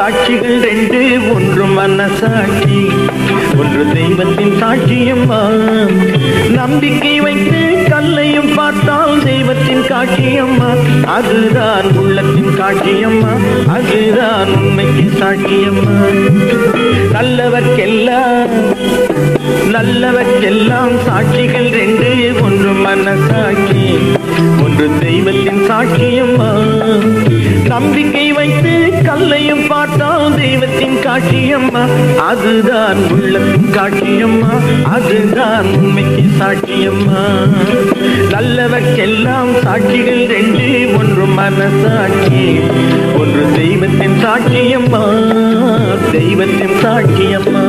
சாட்சிகள் ரெண்டு ஒன்று மனசாட்சி ஒன்று தெய்வத்தின் சாட்சியம்மா நம்பிக்கை வைத்து கல்லையும் பார்த்தால் தெய்வத்தின் காட்சியம்மா அதுதான் உள்ளத்தின் காட்சியம்மா அதுதான் உண்மைக்கு சாட்சியம்மா நல்லவர்க்கெல்லாம் நல்லவர்க்கெல்லாம் சாட்சிகள் ரெண்டு ஒன்று மனசாட்சி ஒன்று தெய்வத்தின் சாட்சியம்மா நம்பிக்கை வைத்து கல்லையும் பார்த்தால் தெய்வத்தின் காட்சியம்மா அதுதான் உள்ளத்தின் காட்சியம்மா அதுதான் உண்மைக்கு சாட்சியம்மா நல்லவர்க்கெல்லாம் சாட்சிகள் ரெண்டு ஒன்று மனசாட்சி ஒன்று தெய்வத்தின் சாட்சியம்மா தெய்வத்தின் சாட்சியம்மா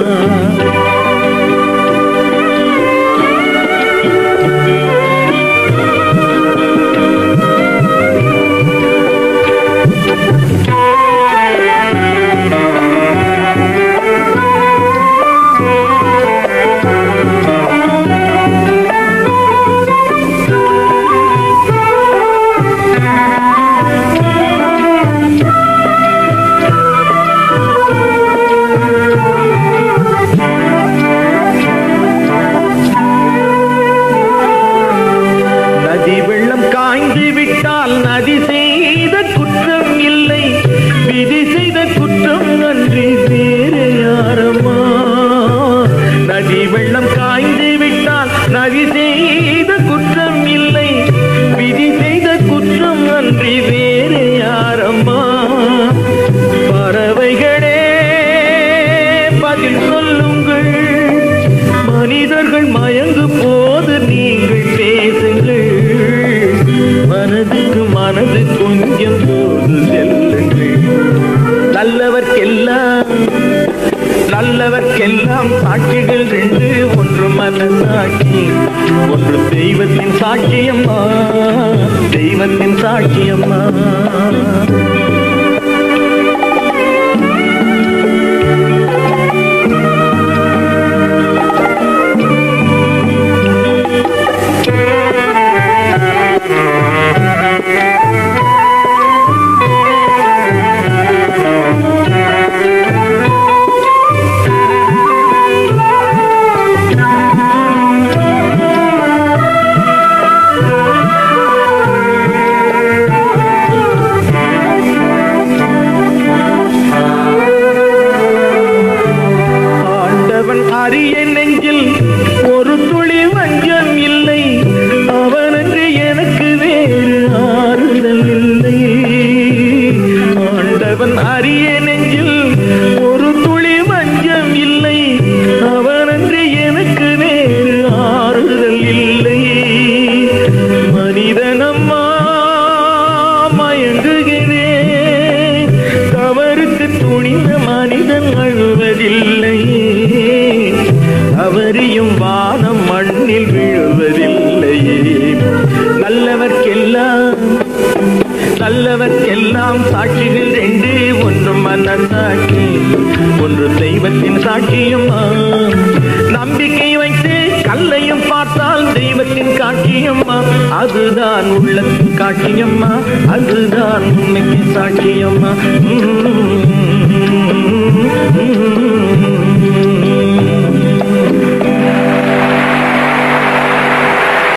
நதி வெள்ளம் காய்ந்து விட்டால் நதி செய்த குற்றம் இல்லை விதி செய்த குற்றம் அன்றி வேறு யாரம்மா நதி வெள்ளம் காய்ந்து விட்டால் நதி செய்த குற்றம் இல்லை விதி செய்த குற்றம் அன்றி வேறு யாரம்மா பறவைகளே பதில் சொல்லுங்கள் மனிதர்கள் மயங்கும் போது நீங்கள் பேசுங்கள் மனதுக்கு மனது கொஞ்சம் போது செல்லுங்கள் நல்லவர்க்கெல்லாம் நல்லவர்க்கெல்லாம் சாட்சிகள் ரெண்டு ஒன்று மனசாட்சி ஒன்று தெய்வத்தின் சாட்சியம்மா தெய்வத்தின் சாட்சியம்மா ஆண்டவன் அரிய நெஞ்சில் ஒரு துளி வஞ்சம் இல்லை அவனன்று எனக்கு வேறு ஆறுதல் இல்லை ஆண்டவன் அரிய நெஞ்சில் ஒரு துளி வஞ்சம் இல்லை அவனன்று எனக்கு வேறு ஆறுதல் இல்லை மனிதனம்மா மயங்குகிறேன் தவறுக்கு துணிந்த மனிதன் அழுவதில்லை அவரியும் வானம் மண்ணில் விழுவதில்லையே நல்லவர்க்கெல்லாம் நல்லவர்க்கெல்லாம் சாட்சிகள் ரெண்டு ஒன்று மனசாட்சி ஒன்று தெய்வத்தின் சாட்சியம்மா நம்பிக்கை வைத்து கல்லையும் பார்த்தால் தெய்வத்தின் காட்சியம்மா அதுதான் உள்ளத்தின் காட்சியம்மா அதுதான் உண்மைக்கு சாட்சியம்மா உம் உம் உம்